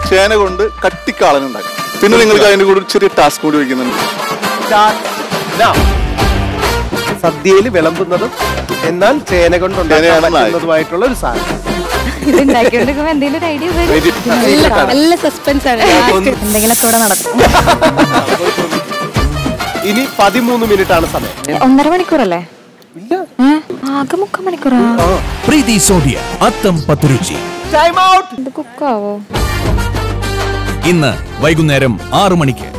ചേന കൊണ്ട് കട്ടിക്കാളൻ ഉണ്ടാക്കാം പിന്നെ നിങ്ങൾക്ക് അതിന്റെ കൂടെ ഒരു ചെറിയ ടാസ്ക് കൂടി വയ്ക്കുന്നുണ്ട് സദ്യയിൽ വിളമ്പുന്നതും എന്നാൽ ചേന കൊണ്ട് ചേനയാണ് ഉണ്ടാക്കുന്നതുമായിട്ടുള്ള ഒരു സാധനം ഇത് ഉണ്ടാക്കിക്കൊണ്ടിരിക്കുമ്പോ എന്തെങ്കിലും ഒരു ഐഡിയ Very- നല്ല സസ്പെൻസ് ആണ് എന്തെങ്കിലുമൊക്കെ ഇവിടെ നടക്കും ഇനി പതിമൂന്ന് മിനിറ്റ് ആണ് സമയം ഒന്നര മണിക്കൂറല്ലേ ഏ? ആകെ മുക്കാൽ മണിക്കൂറാ പ്രീതി സോഡിയ അത്തം പത്തുരുചി ടൈം ഔട്ട് ഇത് കുക്കാവോ ഇന്ന് വൈകുന്നേരം ആറു മണിക്ക്